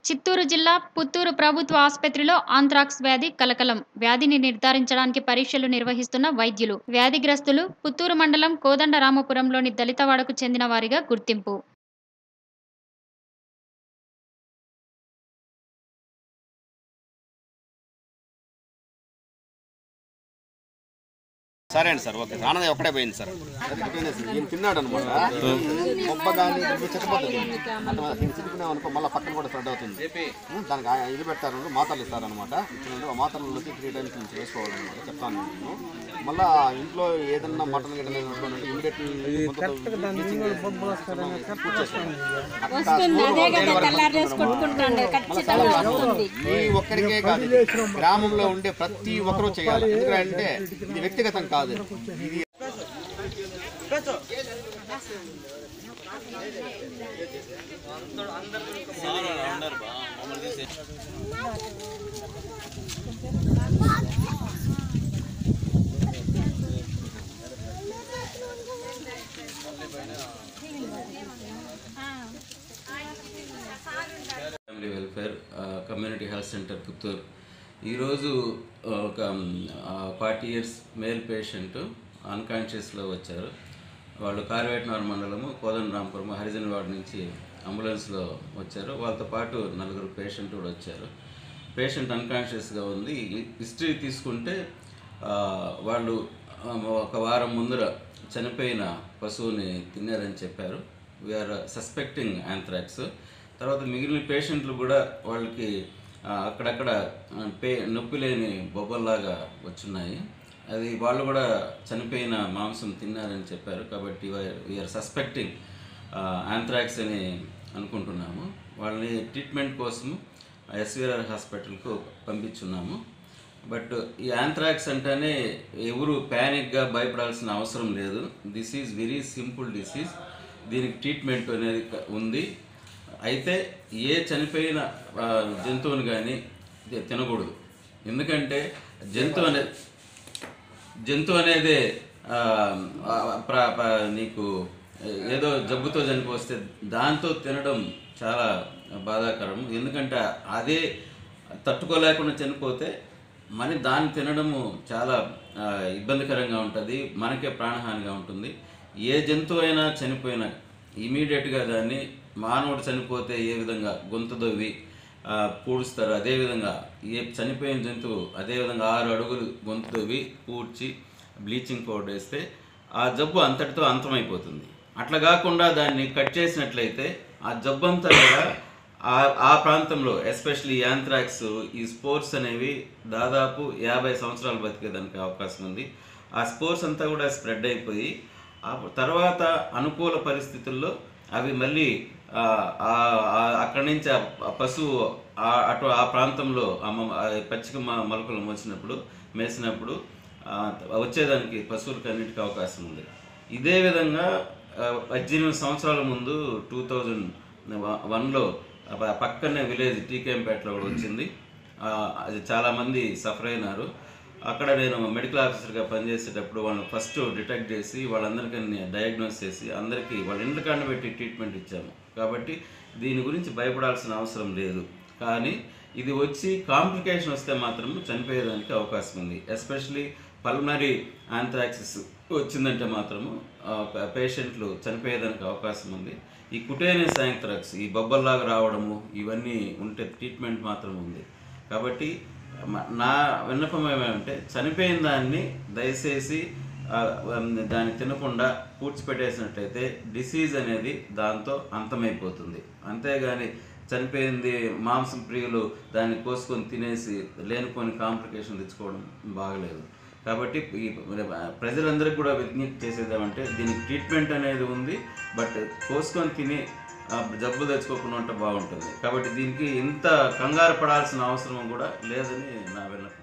చిత్తూరు జిల్లా పుత్తూరు ప్రభుత్వ ఆసుపత్రిలో ఆంథ్రాక్స్ వ్యాధి కలకలం వ్యాధిని నిర్ధారించడానికి పరీక్షలు నిర్వహిస్తున్న వైద్యులు వ్యాధిగ్రస్తులు పుత్తూరు మండలం కోదండ రామపురంలోని దళితవాడకు చెందిన వారిగా గుర్తింపు సరే అండి సార్ ఓకే ఆనందం ఒక్కడే పోయింది సార్ ఈయన తిన్నాడు అనమాట మొబ్బ కానీ చచ్చిపోతుంది చిట్టుకున్నాం అనుకో మళ్ళీ పక్కన కూడా స్ప్రెడ్ అవుతుంది ఉం, దానికి ఆ- ఇది పెడతారు మాత్రలు ఇస్తారనమాట ఇచ్చినప్పుడు ఆ మాత్రలకి త్రీ టైమ్స్ నుంచి వేసుకోవాలన్నమాట చెప్తాను నేను మళ్ళీ ఇంట్లో ఏదన్నా మటన్ గిటన్ ఇమీడియట్ ఈ ఒక్కరికే కాదు గ్రామంలో ఉండే ప్రతి ఒక్కరూ చేయాలి ఎందుకంటే ఇది వ్యక్తిగతం కాదు ఇది ఫ్యామిలీ వెల్ఫేర్ ఆ, కమ్యూనిటీ హెల్త్ సెంటర్ పుత్తూరు ఈరోజు ఆ, ఒక ఫార్టీ ఇయర్స్ మేల్ పేషెంట్ అన్కాన్షియస్లో వచ్చారు వాళ్ళు కార్వేటనగర్ మండలము కోదండరాంపురం హరిజన్ వార్డ్ నుంచి అంబులెన్స్లో వచ్చారు వాళ్ళతో పాటు నలుగురు పేషెంట్ కూడా వచ్చారు పేషెంట్ అన్కాన్షియస్గా ఉంది హిస్టరీ తీసుకుంటే ఆ, వాళ్ళు ఆ, ఒక వారం ముందర చనిపోయిన పశువుని తిన్నారని చెప్పారు వీఆర్ సస్పెక్టింగ్ యాంథ్రాక్స్ తర్వాత మిగిలిన పేషెంట్లు కూడా వాళ్ళకి ఆ, అక్కడక్కడ ఆ, పే నొప్పి లేని బొబ్బల్లాగా వచ్చున్నాయి అది వాళ్ళు కూడా చనిపోయిన మాంసం తిన్నారని చెప్పారు కాబట్టి వీఆర్ సస్పెక్టింగ్ యాంథ్రాక్స్ అని అనుకుంటున్నాము వాళ్ళని ట్రీట్మెంట్ కోసము ఎస్వీఆర్ హాస్పిటల్కు పంపించున్నాము బట్ ఈ యాంథ్రాక్స్ అంటేనే ఎవరు ప్యానిక్గా భయపడాల్సిన అవసరం లేదు this is very simple disease దీనికి ట్రీట్మెంట్ అనేది క- ఉంది అయితే ఏ చనిపోయిన ఆ, జంతువుని కానీ తినకూడదు ఎందుకంటే జంతువు అనే జంతువు అనేది ఆ, ఆ, ప్ర- ప్ర- నీకు ఏదో జబ్బుతో చనిపోస్తే దాంతో తినడం చాలా బాధాకరం ఎందుకంటే అదే తట్టుకోలేకుండా చనిపోతే మరి దాన్ని తినడము చాలా ఆ, ఇబ్బందికరంగా ఉంటుంది మనకే ప్రాణహానిగా ఉంటుంది ఏ జంతువు అయినా చనిపోయినా ఇమీడియట్గా దాన్ని మానవుడు చనిపోతే ఏ విధంగా గొంతు దొవ్వి ఆ, పూడుస్తారు అదేవిధంగా ఏ చనిపోయిన జంతువు అదేవిధంగా ఆరు అడుగులు గొంతు దొవ్వి పూడ్చి బ్లీచింగ్ పౌడర్ వేస్తే ఆ జబ్బు అంతటితో అంతమైపోతుంది అట్లా కాకుండా దాన్ని కట్ చేసినట్లయితే ఆ జబ్బు అంతా కూడా ఆ ఆ ప్రాంతంలో ఎస్పెషల్లీ యాంథ్రాక్స్ ఈ స్పోర్ట్స్ అనేవి దాదాపు యాభై సంవత్సరాలు బతికేదానికి అవకాశం ఉంది ఆ స్పోర్ట్స్ అంతా కూడా స్ప్రెడ్ అయిపోయి ఆ తర్వాత అనుకూల పరిస్థితుల్లో అవి మళ్ళీ ఆ, ఆ- ఆ- అక్కడి నుంచి ఆ ఆ పశువు ఆ- అటు ఆ ప్రాంతంలో ఆ మ- ఆ పచ్చిక మ- మొలకలు మోసినప్పుడు మేసినప్పుడు ఆ, వచ్చేదానికి పశువులకి అన్నిటికీ అవకాశం ఉంది ఇదే విధంగా ఆ, పద్దెనిమిది సంవత్సరాల ముందు టూ థౌజండ్ వన్లో పక్కనే విలేజ్ టీకేంపేటలో కూడా వచ్చింది ఆ, అది చాలామంది సఫర్ అయినారు అక్కడ నేను మెడికల్ ఆఫీసర్గా పనిచేసేటప్పుడు వాళ్ళని ఫస్ట్ డిటెక్ట్ చేసి వాళ్ళందరికీ డయాగ్నోస్ చేసి అందరికీ వాళ్ళ ఇంట్లో కాండ పెట్టి ట్రీట్మెంట్ ఇచ్చాము కాబట్టి దీని గురించి భయపడాల్సిన అవసరం లేదు కానీ ఇది వచ్చి కాంప్లికేషన్ వస్తే మాత్రం చనిపోయేదానికి అవకాశం ఉంది ఎస్పెషలీ పల్మనరీ ఆంథ్రాక్సిస్ వచ్చిందంటే మాత్రము పేషెంట్లు చనిపోయేదానికి అవకాశం ఉంది ఈ కుటేనియస్ యాంథ్రాక్స్ ఈ బొబ్బల్లాగా రావడము ఇవన్నీ ఉంటే ట్రీట్మెంట్ మాత్రం ఉంది కాబట్టి మ- నా విన్నపం ఏమంటే చనిపోయిన దాన్ని దయచేసి ఆ, ఉమ్, దాన్ని తినకుండా పూడ్చిపెట్టేసినట్లయితే డిసీజ్ అనేది దాంతో అంతమైపోతుంది అంతేగాని చనిపోయింది మాంసం ప్రియులు దాన్ని కోసుకొని తినేసి లేనిపోని కాంప్లికేషన్ తెచ్చుకోవడం బాగలేదు కాబట్టి ఈ ప్రజలందరికీ కూడా విజ్ఞప్తి చేసేది ఏమంటే దీనికి ట్రీట్మెంట్ అనేది ఉంది బట్ కోసుకొని తిని ఆ, జబ్బు తెచ్చుకోకుండా ఉంటే బాగుంటుంది కాబట్టి దీనికి ఇంత కంగారు పడాల్సిన అవసరం కూడా లేదని నా విన్నపం